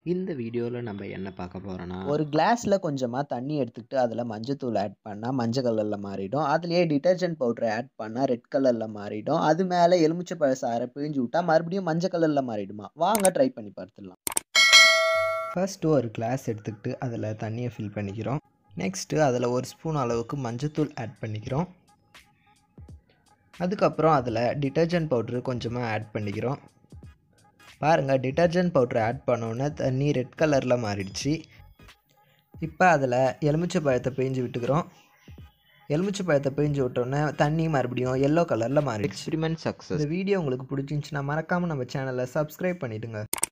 இந்த வீடியோவில் நம்ம என்ன பார்க்க போகிறோன்னா ஒரு கிளாஸில் கொஞ்சமாக தண்ணி எடுத்துக்கிட்டு அதில் மஞ்சத்தூள் ஆட் பண்ணால் மஞ்சள் கலரில் மாறிடும் அதுலேயே டிட்டர்ஜென்ட் பவுடர் ஆட் பண்ணால் ரெட் கலரில் மாறிடும் அது மேலே எலுமிச்சை பழ சாறை பிழிஞ்சு விட்டா மறுபடியும் மஞ்சள் கலரில் மாறிடுமா வாங்க ட்ரை பண்ணி பார்த்துடலாம் ஃபர்ஸ்ட்டு ஒரு கிளாஸ் எடுத்துக்கிட்டு அதில் தண்ணியை ஃபில் பண்ணிக்கிறோம் நெக்ஸ்ட்டு அதில் ஒரு ஸ்பூன் அளவுக்கு மஞ்சத்தூள் ஆட் பண்ணிக்கிறோம் அதுக்கப்புறம் அதில் டிட்டர்ஜென்ட் பவுட்ரு கொஞ்சமாக ஆட் பண்ணிக்கிறோம் பாருங்கள் டிட்டர்ஜென்ட் பவுட்ரு ஆட் பண்ணோன்னே தண்ணி ரெட் கலரில் மாறிடுச்சு இப்போ அதில் எலுமிச்சை பழத்தை பிழிஞ்சு விட்டுக்கிறோம் எலுமிச்சை பழத்தை பிழிஞ்சு விட்டோன்னே தண்ணி மறுபடியும் எல்லோ கலரில் மாறிடுச்சு எக்ஸ்பிரிமெண்ட் சக்ஸஸ் இந்த வீடியோ உங்களுக்கு பிடிச்சிருந்துச்சுன்னா மறக்காமல் நம்ம சேனலை சப்ஸ்கிரைப் பண்ணிவிடுங்க